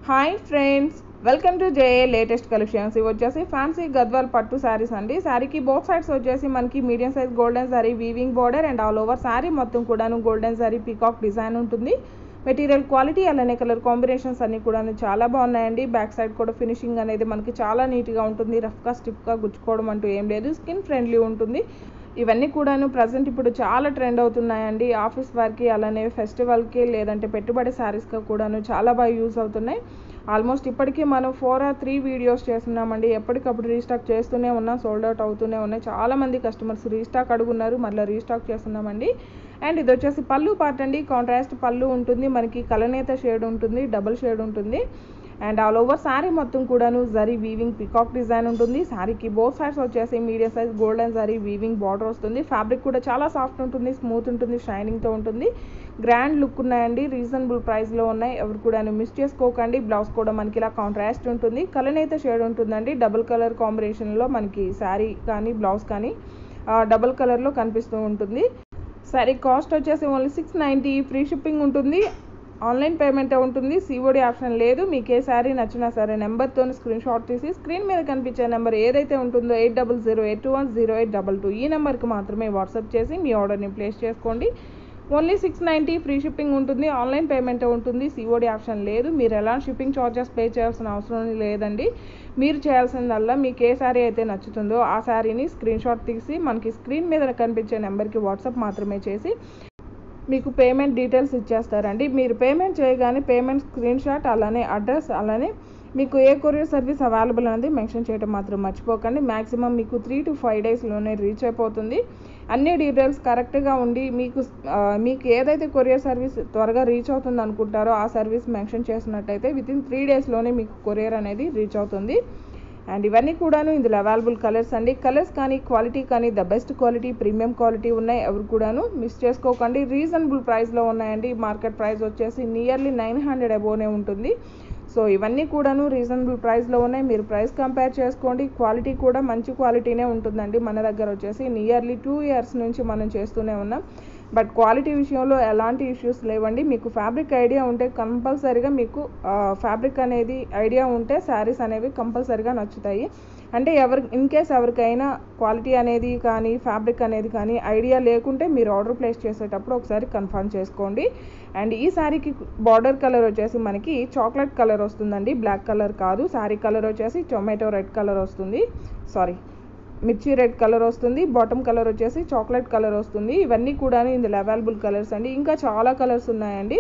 hi friends welcome to J A latest collections ఇవి వచ్చేసి fancy Gadwal పట్టు శారీస్ అండి శారీకి బోత్ సైడ్స్ వచ్చేసి మనకి medium size golden sari weaving border and all over sari మొత్తం కూడాను గోల్డెన్ శారీ పీకాక్ డిజైన్ ఉంటుంది మెటీరియల్ క్వాలిటీ అలానే కలర్ కాంబినేషన్స్ అన్నీ కూడా చాలా బాగున్నాయండి బ్యాక్ సైడ్ కూడా ఫినిషింగ్ అనేది మనకి చాలా నీట్గా ఉంటుంది రఫ్గా స్టిఫ్గా గుచ్చుకోవడం అంటూ ఏం లేదు స్కిన్ ఫ్రెండ్లీ ఉంటుంది ఇవన్నీ కూడాను ప్రజెంట్ ఇప్పుడు చాలా ట్రెండ్ అవుతున్నాయండి ఆఫీస్ వర్క్కి అలానే ఫెస్టివల్కి లేదంటే పెట్టుబడి శారీస్గా కూడాను చాలా బాగా యూజ్ అవుతున్నాయి ఆల్మోస్ట్ ఇప్పటికీ మనం ఫోర్ ఆర్ త్రీ వీడియోస్ చేస్తున్నామండి ఎప్పటికప్పుడు రీస్టాక్ చేస్తూనే ఉన్నాం సోల్డ్ అవుట్ అవుతూనే ఉన్నాయి చాలామంది కస్టమర్స్ రీస్టాక్ అడుగున్నారు మళ్ళీ రీస్టాక్ చేస్తున్నామండి అండ్ ఇది వచ్చేసి పళ్ళు పార్ట్ అండి కాంట్రాస్ట్ పళ్ళు ఉంటుంది మనకి కలనేత షేడ్ ఉంటుంది డబుల్ షేడ్ ఉంటుంది అండ్ ఆల్ ఓవర్ శారీ మొత్తం కూడాను జరీ వీవింగ్ పికాక్ డిజైన్ ఉంటుంది శారీకి బోత్ సైడ్స్ వచ్చేసి medium size golden zari weaving border వస్తుంది ఫ్యాబ్రిక్ కూడా చాలా సాఫ్ట్ ఉంటుంది స్మూత్ ఉంటుంది షైనింగ్తో ఉంటుంది గ్రాండ్ లుక్ ఉన్నాయండి రీజనబుల్ ప్రైస్లో ఉన్నాయి ఎవరు కూడా మిస్ చేసుకోకండి బ్లౌజ్ కూడా మనకి ఇలా కాంట్రాస్ట్ ఉంటుంది కలర్ అయితే షేడ్ ఉంటుందండి డబుల్ కలర్ కాంబినేషన్లో మనకి శారీ కానీ బ్లౌజ్ కానీ డబుల్ కలర్లో కనిపిస్తూ ఉంటుంది శారీ కాస్ట్ వచ్చేసి only six ninety free shipping ఉంటుంది ఆన్లైన్ పేమెంట్ ఉంటుంది సిఓడి ఆప్షన్ లేదు మీకు ఏ శారీ నచ్చినా సరే నెంబర్తో స్క్రీన్ షాట్ తీసి స్క్రీన్ మీద కనిపించే నెంబర్ ఏదైతే ఉంటుందో eight double zero eight two one zero eight double two ఈ నెంబర్కి మాత్రమే వాట్సాప్ చేసి మీ ఆర్డర్ని ప్లేస్ చేసుకోండి only six ninety free shipping ఉంటుంది ఆన్లైన్ పేమెంట్ ఉంటుంది సిఓడి ఆప్షన్ లేదు మీరు ఎలాంటి షిప్పింగ్ ఛార్జెస్ పే చేయాల్సిన అవసరం లేదండి మీరు చేయాల్సిందల్లా మీకు ఏ శారీ అయితే నచ్చుతుందో ఆ శారీని స్క్రీన్ షాట్ తీసి మనకి స్క్రీన్ మీద కనిపించే నెంబర్కి వాట్సాప్ మాత్రమే చేసి మీకు పేమెంట్ డీటెయిల్స్ ఇచ్చేస్తారండి మీరు పేమెంట్ చేయగానే పేమెంట్ స్క్రీన్ షాట్ అలానే అడ్రస్ అలానే మీకు ఏ కొరియర్ సర్వీస్ అవైలబుల్ అనేది మెన్షన్ చేయడం మాత్రం మర్చిపోకండి మ్యాక్సిమం మీకు త్రీ టు ఫైవ్ డేస్లోనే రీచ్ అయిపోతుంది అన్ని డీటెయిల్స్ కరెక్ట్గా ఉండి మీకు మీకు ఏదైతే కొరియర్ సర్వీస్ త్వరగా రీచ్ అవుతుంది అనుకుంటారో ఆ సర్వీస్ మెన్షన్ చేసినట్టయితే విత్ ఇన్ త్రీ డేస్లోనే మీకు కొరియర్ అనేది రీచ్ అవుతుంది అండ్ ఇవన్నీ కూడాను ఇందులో అవైలబుల్ కలర్స్ అండి కలర్స్ కానీ క్వాలిటీ కానీ the best quality premium quality ఉన్నాయి ఎవరు కూడాను మిస్ చేసుకోకండి రీజనబుల్ ప్రైస్లో ఉన్నాయండి మార్కెట్ ప్రైస్ వచ్చేసి నియర్లీ నైన్ హండ్రెడ్ అబోనే ఉంటుంది సో ఇవన్నీ కూడాను రీజనబుల్ ప్రైస్లో ఉన్నాయి మీరు ప్రైస్ కంపేర్ చేసుకోండి క్వాలిటీ కూడా మంచి క్వాలిటీనే ఉంటుందండి మన దగ్గర వచ్చేసి నియర్లీ టూ ఇయర్స్ నుంచి మనం చేస్తూనే ఉన్నాం బట్ క్వాలిటీ విషయంలో ఎలాంటి ఇష్యూస్ లేవండి మీకు ఫ్యాబ్రిక్ ఐడియా ఉంటే కంపల్సరీగా మీకు ఫ్యాబ్రిక్ అనేది ఐడియా ఉంటే శారీస్ అనేవి కంపల్సరీగా నచ్చుతాయి అంటే ఎవరి ఇన్ కేస్ ఎవరికైనా క్వాలిటీ అనేది కానీ ఫ్యాబ్రిక్ అనేది కానీ ఐడియా లేకుంటే మీరు ఆర్డర్ ప్లేస్ చేసేటప్పుడు ఒకసారి కన్ఫర్మ్ చేసుకోండి అండ్ ఈ శారీకి బార్డర్ కలర్ వచ్చేసి మనకి చాక్లెట్ కలర్ వస్తుందండి బ్లాక్ కలర్ కాదు శారీ కలర్ వచ్చేసి టొమాటో రెడ్ కలర్ వస్తుంది సారీ మిర్చి రెడ్ కలర్ వస్తుంది బాటమ్ కలర్ వచ్చేసి చాక్లెట్ కలర్ వస్తుంది ఇవన్నీ కూడా ఇందులో అవైలబుల్ కలర్స్ అండి ఇంకా చాలా కలర్స్ ఉన్నాయండి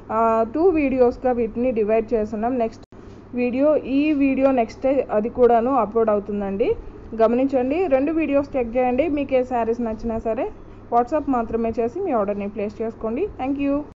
టూ వీడియోస్గా వీటిని డివైడ్ చేస్తున్నాం నెక్స్ట్ వీడియో ఈ వీడియో నెక్స్ట్ అది కూడాను అప్లోడ్ అవుతుందండి గమనించండి రెండు వీడియోస్ చెక్ చేయండి మీకు ఏ శారీస్ నచ్చినా సరే వాట్సాప్ మాత్రమే చేసి మీ ఆర్డర్ని ప్లేస్ చేసుకోండి థ్యాంక్ యూ